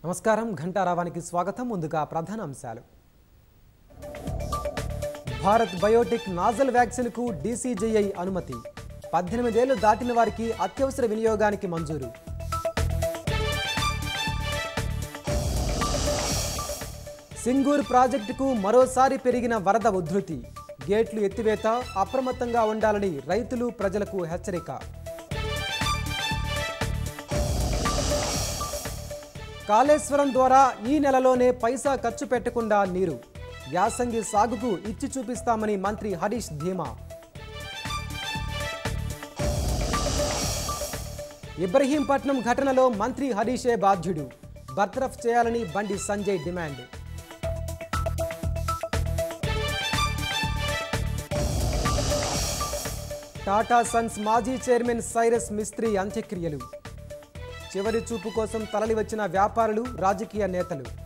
నమస్కారం ఘంటారావానికి స్వాగతం ముందుగా ప్రధాన అంశాలు భారత్ బయోటిక్ నాజల్ వ్యాక్సిన్కు డీసీజీఐ అనుమతి పద్దెనిమిదేళ్లు దాటిన వారికి అత్యవసర వినియోగానికి మంజూరు సింగూర్ ప్రాజెక్టుకు మరోసారి పెరిగిన వరద ఉధృతి గేట్లు ఎత్తివేత అప్రమత్తంగా ఉండాలని రైతులు ప్రజలకు హెచ్చరిక కాళేశ్వరం ద్వారా ఈ నెలలోనే పైసా ఖర్చు పెట్టకుండా నీరు యాసంగి సాగుకు ఇచ్చి చూపిస్తామని మంత్రి హరీష్ ధీమా ఇబ్రహీంపట్నం ఘటనలో మంత్రి హరీషే బాధ్యుడు బర్తరఫ్ చేయాలని బండి సంజయ్ డిమాండ్ టాటా సన్స్ మాజీ చైర్మన్ సైరస్ మిస్త్రీ అంత్యక్రియలు చివరి చూపు కోసం తరలి వచ్చిన వ్యాపారులు రాజకీయ నేతలు